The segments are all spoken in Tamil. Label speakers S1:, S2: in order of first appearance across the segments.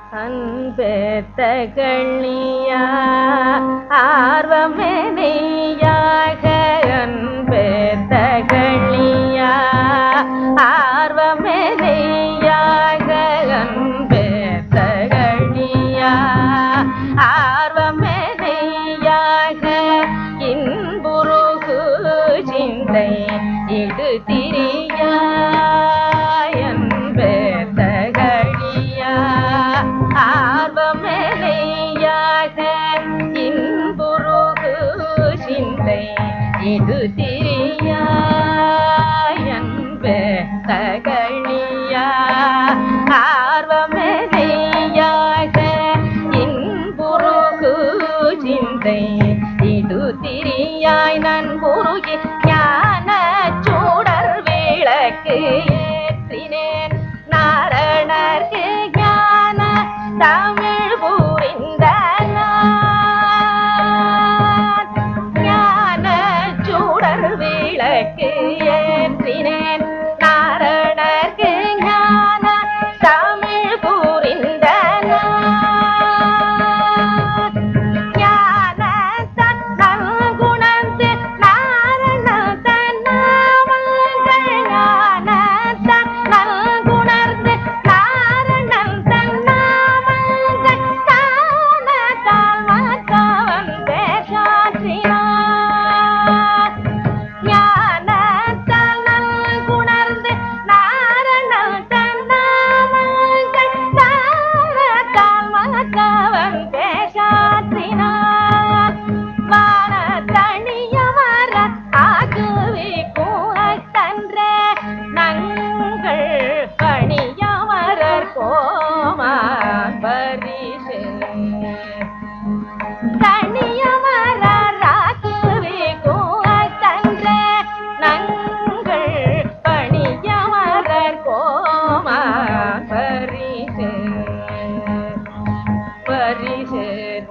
S1: அன்பெத்தகள்னியா ஆர்வமே நெய்யாக அன்பெத்தகள்னியா ஆர்வமே நெய்யாக அன்பெத்தகள்னியா ஆர்வமே நெய்யாக இன்புருகு சிந்தை இடு திரியாய் அன்பெத்தகழியா ஆர்வமேலையாக இன்புருகு சிந்தை இடு திரியாய் அன்பெத்தகழியா ஆர்வமேலையாக இன்புருகு சிந்தை இடு திரியாய் நன்புருகி ஞான சூடர் விளக்கு ஏற்றினேன் நாரணர்க்கு ஞான தமிழ் புரிந்த நான். ஞான சூடர் விளக்கு ஏற்றினேன் நாரணர்க்கு ஞான தமிழ் புரிந்த நான். ஞான தன்னல் குணந்து நாரண தன்னாமங்கள் ஞான தன்னல் குணர்ந்து நாரணன் தன்னாமங்கள் தானத்தால் மற்றவன் பேசாற்றினார் ஞான தன்னல் குணர்ந்து நாரணன் தன்னாமங்கள் தானத்தால் மற்றவன் பேசாற்றினார் வான தனியமர ஆகுவி கூறத்தன்ற நங்கள் பணியமரர் கோமான் பரிசு தனியமரர் ஆகுவி கூறத்தன்ற நங்கள் பணியமரர் கோமான் பரிசு பரிசு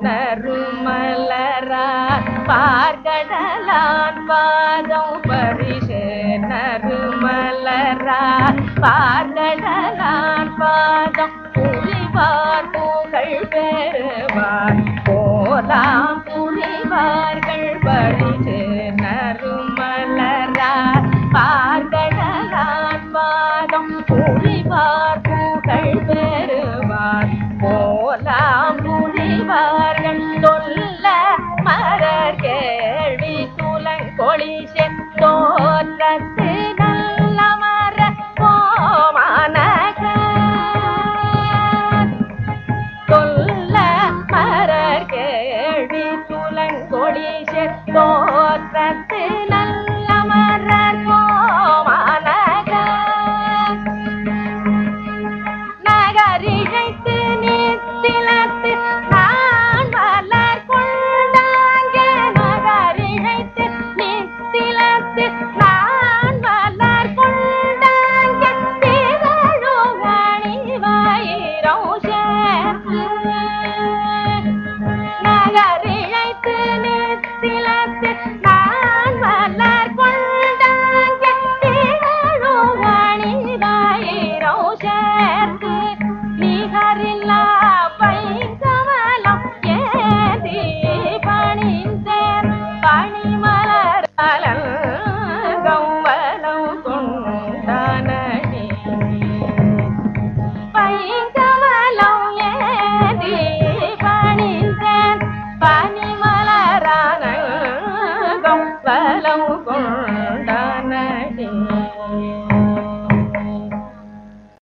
S1: நறுமலரா பார்கடலான் பாதம் பரிசு நறுமலரா பார்கடலான் பாதம் புலிவார் புகழ் பெறுவார் போலாம் புலிவார்கள் பரிசு நறுமலரா பார்கடலான் பாதம் புலிவார் புகழ் பெறுவார் போலாம் புலிவார்கள் சொல்ல மலர் கேள்வி துலங்கொழி செத்தோற்றத்து நல்ல மர கோமானகர் சொல்ல மரர் கேள்வி துலங்கொழி செத்தோற்றத்து நல்ல மரர் கோமானகர் நகரிழைத்து நித்திலத்து நான் மலர் கொண்டாங்க நகரிழைத்து நித்திலத்து நான் மலர் கொண்டாங்க திகழும் அணிவாயிரம் சேர்த்து நகரிழைத்து நித்திலத்து நான் மலர் கொண்டாங்க திகழும் அணிவாயிரம் சேர்த்து நிகரில்லா பைங்கமலம் ஏந்தி பணிந்தேன் பணிமலர் கம்பலம் கொண்டானே பைங்கமலம் ஏந்தி பணிந்தேன் பனிமலரான கம்பலம் கொண்டானே